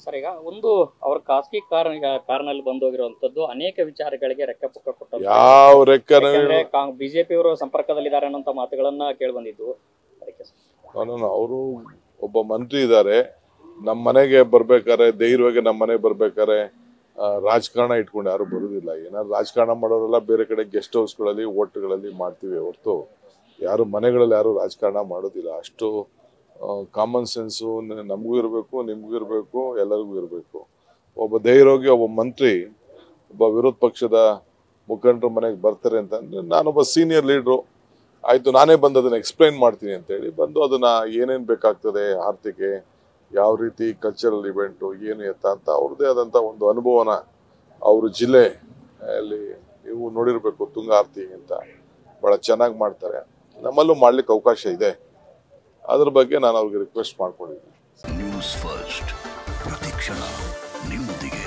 Sir ಈಗ ಒಂದು ಅವ್ರ ಖಾಸಗಿ ಕಾರ್ ಕಾರ್ನಲ್ಲಿ ಬಂದೋಗಿರುವಂತದ್ದು ಅನೇಕ ವಿಚಾರಗಳಿಗೆ ರೆಕ್ಕೆ ಪುಕ್ಕ ಕೊಟ್ಟದ್ದು ಯಾವ ರೆಕ್ಕನ ಯಾಕಂದ್ರೆ ಬಿಜೆಪಿ ಅವರು ಸಂಪರ್ಕದಲ್ಲಿದ್ದಾರೆ ಅನ್ನೋ ಮಾತುಗಳನ್ನ ಕೇಳಿ ಬಂದಿದ್ದು ಅದಕ್ಕೆ ಸರ್. ನಾನು ಅವರು ಒಬ್ಬ ಮಂತ್ರಿ ಇದ್ದಾರೆ ನಮ್ಮ ಮನೆಗೆ ಬರ್ಬೇಕಾರೆ ಧೈರ್ಯವಾಗಿ ನಮ್ಮ ಮನೆಗೆ ಬರ್ಬೇಕಾರೆ ಆ, ರಾಜಕಾರಣ ಇಟ್ಕೊಂಡು ಯಾರು ಬರುದಿಲ್ಲ ಏನಾದ್ರು ರಾಜಕಾರಣ ಮಾಡೋರೆಲ್ಲ ಬೇರೆ ಕಡೆ ಗೆಸ್ಟ್ ಹೌಸ್ಗಳಲ್ಲಿ ಹೋಟ್ಲ್ಗಳಲ್ಲಿ ಮಾಡ್ತೀವಿ ಹೊರತು ಯಾರು ಮನೆಗಳಲ್ಲಿ ಯಾರು ರಾಜಕಾರಣ ಮಾಡೋದಿಲ್ಲ ಅಷ್ಟು ಕಾಮನ್ ಸೆನ್ಸು ನಮಗೂ ಇರಬೇಕು ನಿಮಗೂ ಇರಬೇಕು ಎಲ್ಲರಿಗೂ ಇರಬೇಕು ಒಬ್ಬ ಧೈರ್ಯವಾಗಿ ಒಬ್ಬ ಮಂತ್ರಿ ಒಬ್ಬ ವಿರೋಧ ಪಕ್ಷದ ಮುಖಂಡರ ಮನೆಗೆ ಬರ್ತಾರೆ ಅಂತಂದ್ರೆ ನಾನೊಬ್ಬ ಸೀನಿಯರ್ ಲೀಡ್ರು ಆಯ್ತು ನಾನೇ ಬಂದು ಅದನ್ನ ಎಕ್ಸ್ಪ್ಲೈನ್ ಮಾಡ್ತೀನಿ ಅಂತೇಳಿ ಬಂದು ಅದನ್ನ ಏನೇನ್ ಬೇಕಾಗ್ತದೆ ಆರ್ಥಿಕೆ ಯಾವ ರೀತಿ ಕಲ್ಚರಲ್ ಇವೆಂಟು ಏನು ಎತ್ತ ಅಂತ ಅವ್ರದ್ದೇ ಆದಂತ ಒಂದು ಅನುಭವನ ಅವ್ರ ಜಿಲ್ಲೆ ಅಲ್ಲಿ ನೀವು ನೋಡಿರ್ಬೇಕು ತುಂಗ ಆರತಿ ಅಂತ ಬಹಳ ಚೆನ್ನಾಗಿ ಮಾಡ್ತಾರೆ ನಮ್ಮಲ್ಲೂ ಮಾಡ್ಲಿಕ್ಕೆ ಅವಕಾಶ ಇದೆ ಅದ್ರ ಬಗ್ಗೆ ನಾನು ಅವ್ರಿಗೆ ರಿಕ್ವೆಸ್ಟ್ ಮಾಡ್ಕೊಂಡಿದ್ದೀನಿ ನ್ಯೂಸ್ ಫಸ್ಟ್ ಪ್ರತಿಕ್ಷಣ ನಿಮ್ಮೊಂದಿಗೆ